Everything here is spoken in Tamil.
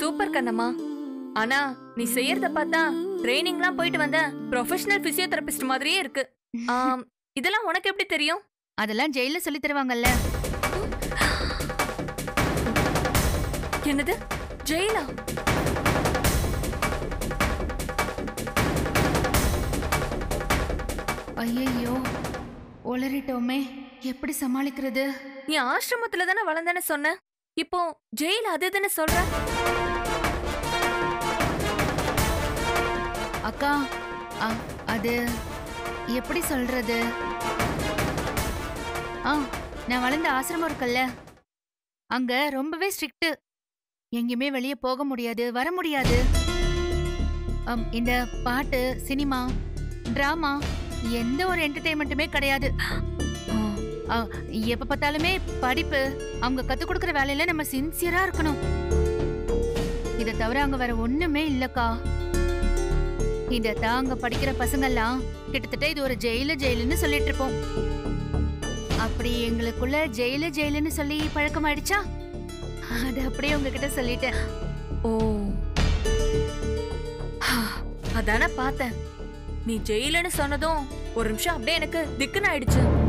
சூப்பர் கண்ணம்மா ஆனா நீ செய்யறத பார்த்தா ட்ரைனிங்லாம் போயிட்டு வந்த ப்ரொஃபஷனல் பிசியோதெரபிஸ்ட் மாதிரியே இருக்கு ஆம், இதெல்லாம் உனக்கு எப்படி தெரியும் அதெல்லாம் ஜெயில சொல்லி தருவாங்கல்ல என்னது ஜெயிலா ஐயையோ உளறிட்டோமே எப்படி சமாளிக்கிறது நீ ஆசிரமத்துல தானே வளர்ந்தேன்னு சொன்ன இப்போ ஜெயில் அது இதுன்னு சொல்ற அக்கா அ, அது எப்படி சொல்றது ஆ நான் வளர்ந்த ஆசிரமம் இருக்குல்ல அங்க ரொம்பவே ஸ்ட்ரிக்ட் எங்கேயுமே வெளியே போக முடியாது வர முடியாது அம், இந்த பாட்டு சினிமா டிராமா எந்த ஒரு என்டர்டெயின்மெண்ட்டுமே கிடையாது ஆ, எப்ப பார்த்தாலுமே படிப்பு அவங்க கத்துக் கொடுக்குற வேலையில நம்ம சின்சியரா இருக்கணும் இதை தவிர அங்க வேற ஒண்ணுமே இல்லக்கா இந்த தாங்க படிக்கிற பசங்கெல்லாம் கிட்டத்தட்ட இது ஒரு ஜெயிலு ஜெயிலுன்னு சொல்லிட்டு இருப்போம் அப்படி எங்களுக்குள்ள ஜெயிலு ஜெயிலுன்னு சொல்லி பழக்கமாயிடுச்சா அது அப்படியே உங்ககிட்ட சொல்லிட்டேன் ஓ அதானே பார்த்தேன் நீ ஜெயிலுன்னு சொன்னதும் ஒரு நிமிஷம் அப்படியே எனக்கு திக்குன்னு ஆயிடுச்சு